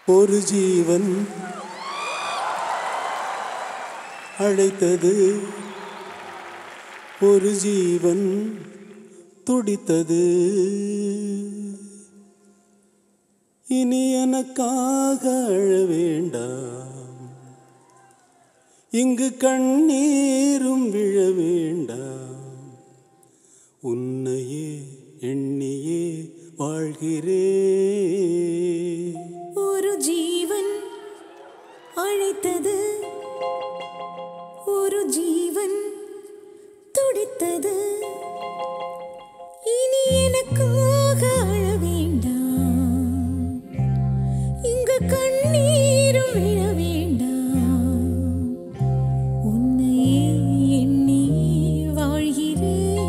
ஒரு ஜீவன் அழைத்தது ஒரு ஜீவன் துடித்தது இனி எனக்காக அழ வேண்டாம் இங்கு கண்ணீரும் விழ வேண்டாம் உன்னையே எண்ணியே வாழ்கிறேன் ஒரு ஜீவன் அழைத்தது ஒரு ஜீவன் துடித்தது இனி எனக்காக அழ வேண்டாம் இங்கு கண்ணீரும் விழ வேண்டாம் உன்னையே எண்ணி வாழ்கிறேன்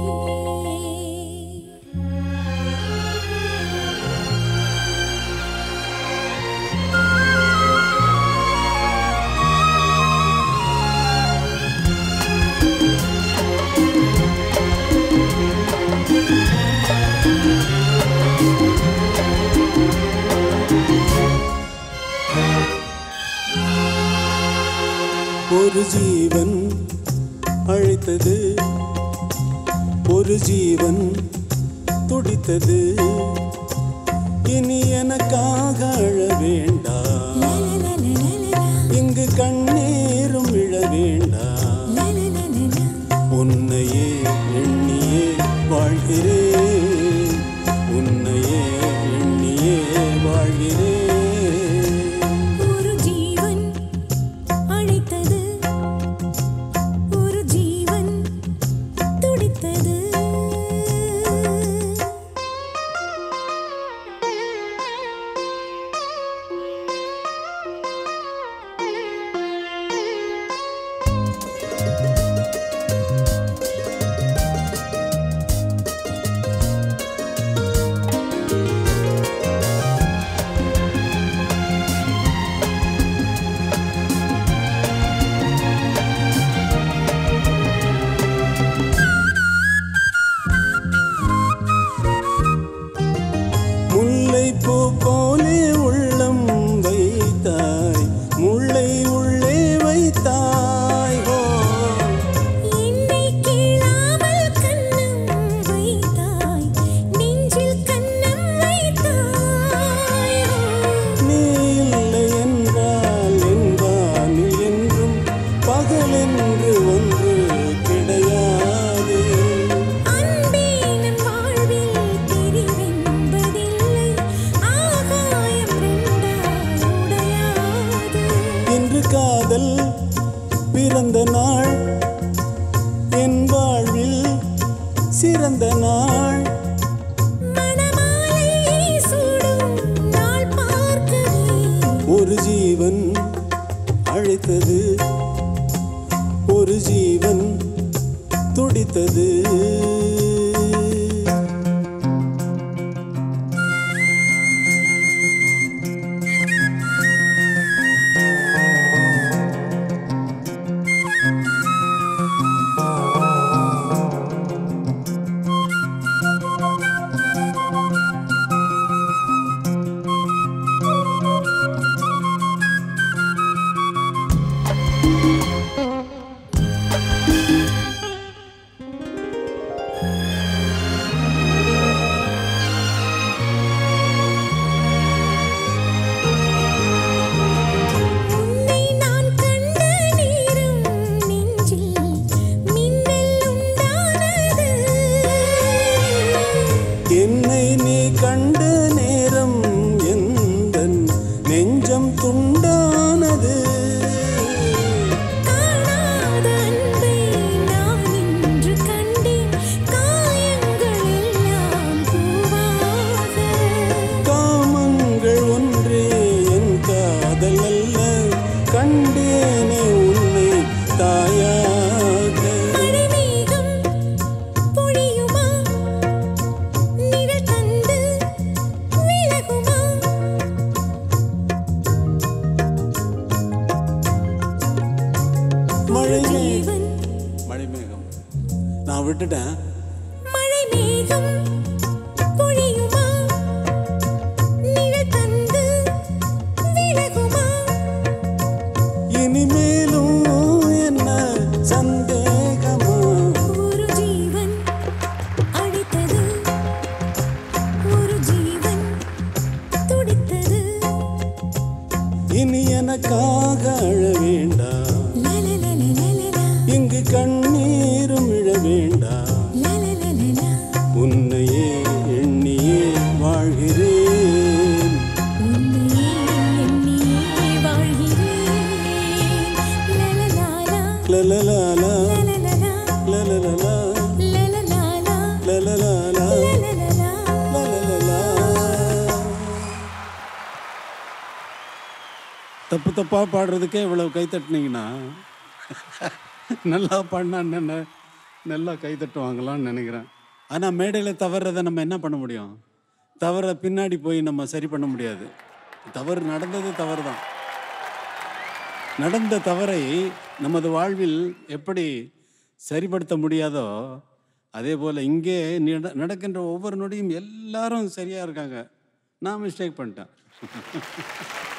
ஒரு ஜீவன் அழைத்தது ஒரு ஜீவன் துடித்தது இனி எனக்காக அழ வேண்டாம் இங்கு கண்ணீரும் விழ வேண்டாம் உன்னையே எண்ணியே வாழ்கிறேன் உன்னையே எண்ணியே வாழ்கிறேன் ஒரு ஜீவன் அழைத்தது ஒரு ஜீவன் துடித்தது முல்லை பூ போலே உள்ளம் வைத்தாய் முல்லை உள்ளே வைத்தாய் ஓ என்னை கீழாமல் கண்ணம் வைத்தாய் நெஞ்சில் கண்ணம் வைத்தாய் நீ இல்லை என்றால் என் வானில் என்றும் பகலென்று ஒன்று கிடையாது அன்பே நம் வாழ்வில் தெரிவென்பதில்லை ஆகாயம் ரெண்டாய் உடையாது இன்று காதல் பிறந்த நாள் என் வாழ்வில் சிறந்த நாள் மணமாலை சூடும் நாள் பார்க்கவே ஒரு ஜீவன் அழைத்தது ஒரு ஜீவன் துடித்தது உன்னை நான் கண்ட நேரம் நெஞ்சில் மின்னல் உண்டானது என்னை நீ கண்ட நேரம் எந்தன் நெஞ்சம் துண்டானது காணாத அன்பை நான் இன்று கண்டேன் காயங்கள் எல்லாம் பூவாக காமங்கள் ஒன்றே என் காதல் அல்ல கண்டேனே உன்னை தாயாக மழைமேகம் பொழியுமா நிழல் தந்து விலகுமா மழை மேகம் ஜீவன் மழை மேகம் நான் விட்டுட்டேன் மழைமேகம் பொழியுமா நிழல் தந்து எனக்காக அழ வேண்டாம் லலலலலலலா, இங்கு கண்ணீரும் விழ வேண்டாம் லலலலலா, உன்னையே எண்ணியே வாழ்கிறேன் உன்னையே எண்ணியே வாழ்கிறேன். லலலாலா, லலலாலா லலலலா, லலலலா லலலாலா, லலலாலா லலலலா. லலலலா. தப்பு தப்பா பாடுறதுக்கே இவ்வளவு கை தட்டுனீங்கன்னா நல்லா பாடினா என்ன நல்லா கை தட்டுவாங்களான்னு நினைக்கிறேன் ஆனால் மேடையில் தவறதை நம்ம என்ன பண்ண முடியும் தவற பின்னாடி போய் நம்ம சரி பண்ண முடியாது தவறு நடந்தது தவறு தான் நடந்த தவறை நமது வாழ்வில் எப்படி சரிப்படுத்த முடியாதோ அதே போல் இங்கே நிட- நடக்கின்ற ஒவ்வொரு நொடியும் எல்லாரும் சரியாக இருக்காங்க நான் மிஸ்டேக் பண்ணிட்டேன்